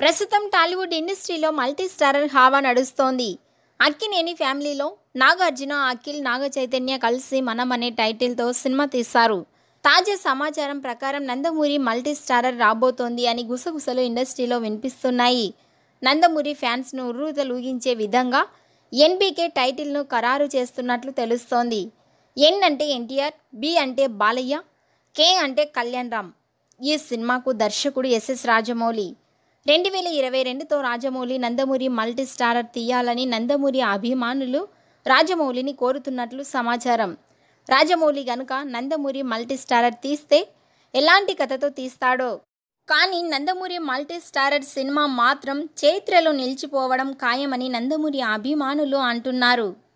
ప్రస్తుతం టాలీవుడ్ ఇండస్ట్రీలో multi starrer హావా నడుస్తోంది అక్కినేని ఫ్యామిలీలో నాగార్జున అఖిల్ నాగ చైతన్య కలిసి మనం అనే టైటిల్తో సినిమా తీశారు తాజా సమాచారం ప్రకారం నందమూరి మల్టీ స్టారర్ రాబోతోంది అని గుసగుసలు ఇండస్ట్రీలో వినిపిస్తున్నాయి నందమూరి ఫ్యాన్స్ను ఉర్రూతలూగించే విధంగా ఎన్బీకే టైటిల్ను ఖరారు చేస్తున్నట్లు తెలుస్తోంది ఎన్ అంటే ఎన్టీఆర్ బి అంటే బాలయ్య కే అంటే కళ్యాణ్ రామ్ ఈ సినిమాకు దర్శకుడు ఎస్ఎస్ రాజమౌళి రెండు వేల ఇరవై రెండుతో రాజమౌళి నందమూరి మల్టీ స్టారర్ తీయాలని నందమూరి అభిమానులు రాజమౌళిని కోరుతున్నట్లు సమాచారం రాజమౌళి గనుక నందమూరి మల్టీ స్టారర్ తీస్తే ఎలాంటి కథతో తీస్తాడో కానీ నందమూరి మల్టీ స్టారర్ సినిమా మాత్రం చరిత్రలో నిలిచిపోవడం ఖాయమని నందమూరి అభిమానులు అంటున్నారు